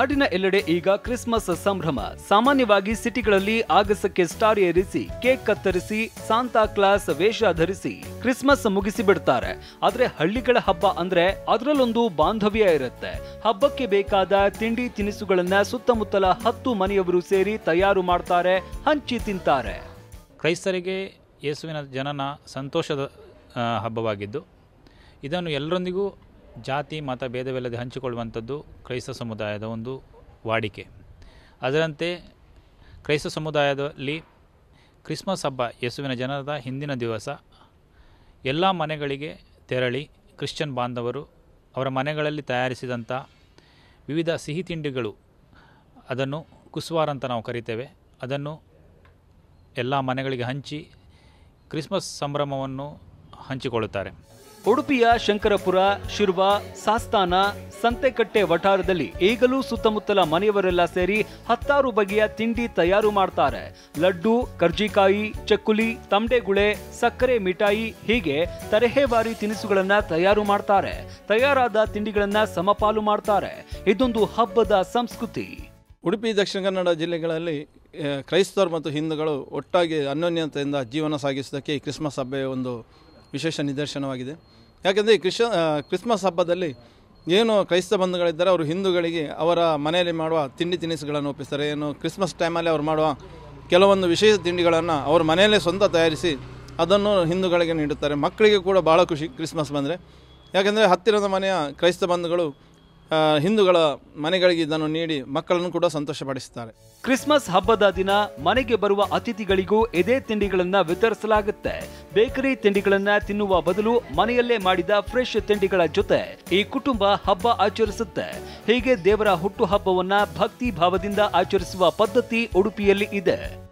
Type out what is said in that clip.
ನಾಡಿನ ಎಲ್ಲೆಡೆ ಈಗ ಕ್ರಿಸ್ಮಸ್ ಸಂಭ್ರಮ ಸಾಮಾನ್ಯವಾಗಿ ಸಿಟಿಗಳಲ್ಲಿ ಆಗಸಕ್ಕೆ ಸ್ಟಾರ್ ಏರಿಸಿ ಕೇಕ್ ಕತ್ತರಿಸಿ ಸಾಂತಾ ಕ್ಲಾಸ್ ವೇಷ ಧರಿಸಿ ಕ್ರಿಸ್ಮಸ್ ಮುಗಿಸಿ ಬಿಡ್ತಾರೆ ಆದ್ರೆ ಹಳ್ಳಿಗಳ ಹಬ್ಬ ಅಂದ್ರೆ ಅದರಲ್ಲೊಂದು ಬಾಂಧವ್ಯ ಇರುತ್ತೆ ಹಬ್ಬಕ್ಕೆ ಬೇಕಾದ ತಿಂಡಿ ತಿನಿಸುಗಳನ್ನ ಸುತ್ತಮುತ್ತಲ ಹತ್ತು ಮನೆಯವರು ಸೇರಿ ತಯಾರು ಮಾಡ್ತಾರೆ ಹಂಚಿ ತಿಂತಾರೆ ಕ್ರೈಸ್ತರಿಗೆ ಯೇಸುವಿನ ಜನನ ಸಂತೋಷದ ಆ, ಹಬ್ಬವಾಗಿದ್ದು ಇದನ್ನು ಎಲ್ಲರೊಂದಿಗೂ ಜಾತಿ ಮತ ಭೇದವಿಲ್ಲದೆ ಹಂಚಿಕೊಳ್ಳುವಂಥದ್ದು ಕ್ರೈಸ್ತ ಸಮುದಾಯದ ಒಂದು ವಾಡಿಕೆ ಅದರಂತೆ ಕ್ರೈಸ್ತ ಸಮುದಾಯದಲ್ಲಿ ಕ್ರಿಸ್ಮಸ್ ಹಬ್ಬ ಯೇಸುವಿನ ಜನನದ ಹಿಂದಿನ ದಿವಸ ಎಲ್ಲ ಮನೆಗಳಿಗೆ ತೆರಳಿ ಕ್ರಿಶ್ಚಿಯನ್ ಬಾಂಧವರು ಅವರ ಮನೆಗಳಲ್ಲಿ ತಯಾರಿಸಿದಂಥ ವಿವಿಧ ಸಿಹಿ ತಿಂಡಿಗಳು ಅದನ್ನು ಕುಸ್ವಾರ ಅಂತ ನಾವು ಕರಿತೇವೆ ಅದನ್ನು ಎಲ್ಲ ಮನೆಗಳಿಗೆ ಹಂಚಿ ಕ್ರಿಸ್ಮಸ್ ಸಂಭ್ರಮವನ್ನು ಹಂಚಿಕೊಳ್ಳುತ್ತಾರೆ ಉಡುಪಿಯ ಶಂಕರಪುರ ಶಿರ್ವ ಸಾಸ್ತಾನ ಸಂತೆಕಟ್ಟೆ ವಠಾರದಲ್ಲಿ ಈಗಲೂ ಸುತ್ತಮುತ್ತಲ ಮನೆಯವರೆಲ್ಲ ಸೇರಿ ಹತ್ತಾರು ಬಗೆಯ ತಿಂಡಿ ತಯಾರು ಮಾಡ್ತಾರೆ ಲಡ್ಡು ಕರ್ಜಿಕಾಯಿ ಚಕ್ಕುಲಿ ತಂಡೆಗುಳೆ ಸಕ್ಕರೆ ಮಿಠಾಯಿ ಹೀಗೆ ತರಹೇವಾರಿ ತಿನಿಸುಗಳನ್ನ ತಯಾರು ಮಾಡ್ತಾರೆ ತಯಾರಾದ ತಿಂಡಿಗಳನ್ನ ಸಮಪಾಲು ಮಾಡ್ತಾರೆ ಇದೊಂದು ಹಬ್ಬದ ಸಂಸ್ಕೃತಿ ಉಡುಪಿ ದಕ್ಷಿಣ ಕನ್ನಡ ಜಿಲ್ಲೆಗಳಲ್ಲಿ ಆ, ಕ್ರೈಸ್ತರು ಮತ್ತು ಹಿಂದೂಗಳು ಒಟ್ಟಾಗಿ ಅನ್ಯೋನ್ಯತೆಯಿಂದ ಜೀವನ ಸಾಗಿಸೋದಕ್ಕೆ ಈ ಕ್ರಿಸ್ಮಸ್ ಹಬ್ಬ ಒಂದು ವಿಶೇಷ ನಿದರ್ಶನವಾಗಿದೆ ಯಾಕೆಂದರೆ ಈ ಕ್ರಿಶ ಆ, ಕ್ರಿಸ್ಮಸ್ ಹಬ್ಬದಲ್ಲಿ ಏನು ಕ್ರೈಸ್ತ ಬಂಧುಗಳಿದ್ದಾರೆ ಅವರು ಹಿಂದೂಗಳಿಗೆ ಅವರ ಮನೆಯಲ್ಲಿ ಮಾಡುವ ತಿಂಡಿ ತಿನಿಸುಗಳನ್ನು ಒಪ್ಪಿಸ್ತಾರೆ ಏನು ಕ್ರಿಸ್ಮಸ್ ಟೈಮಲ್ಲಿ ಅವ್ರು ಮಾಡುವ ಕೆಲವೊಂದು ವಿಶೇಷ ತಿಂಡಿಗಳನ್ನು ಅವ್ರ ಮನೆಯಲ್ಲೇ ಸ್ವಂತ ತಯಾರಿಸಿ ಅದನ್ನು ಹಿಂದೂಗಳಿಗೆ ನೀಡುತ್ತಾರೆ ಮಕ್ಕಳಿಗೆ ಕೂಡ ಭಾಳ ಖುಷಿ ಕ್ರಿಸ್ಮಸ್ ಬಂದರೆ ಯಾಕೆಂದರೆ ಹತ್ತಿರದ ಮನೆಯ ಕ್ರೈಸ್ತ ಬಂಧುಗಳು ಆ, ಹಿಂದೂಗಳ ಮನೆಗಳಿಗೆ ಇದನ್ನು ನೀಡಿ ಮಕ್ಕಳನ್ನು ಕೂಡ ಸಂತೋಷಪಡಿಸುತ್ತಾರೆ ಕ್ರಿಸ್ಮಸ್ ಹಬ್ಬದ ದಿನ ಮನೆಗೆ ಬರುವ ಅತಿಥಿಗಳಿಗೂ ಇದೇ ತಿಂಡಿಗಳನ್ನ ವಿತರಿಸಲಾಗುತ್ತೆ ಬೇಕರಿ ತಿಂಡಿಗಳನ್ನ ತಿನ್ನುವ ಬದಲು ಮನೆಯಲ್ಲೇ ಮಾಡಿದ ಫ್ರೆಶ್ ತಿಂಡಿಗಳ ಜೊತೆ ಈ ಕುಟುಂಬ ಹಬ್ಬ ಆಚರಿಸುತ್ತೆ ಹೀಗೆ ದೇವರ ಹುಟ್ಟು ಹಬ್ಬವನ್ನ ಭಕ್ತಿ ಭಾವದಿಂದ ಆಚರಿಸುವ ಪದ್ಧತಿ ಉಡುಪಿಯಲ್ಲಿ ಇದೆ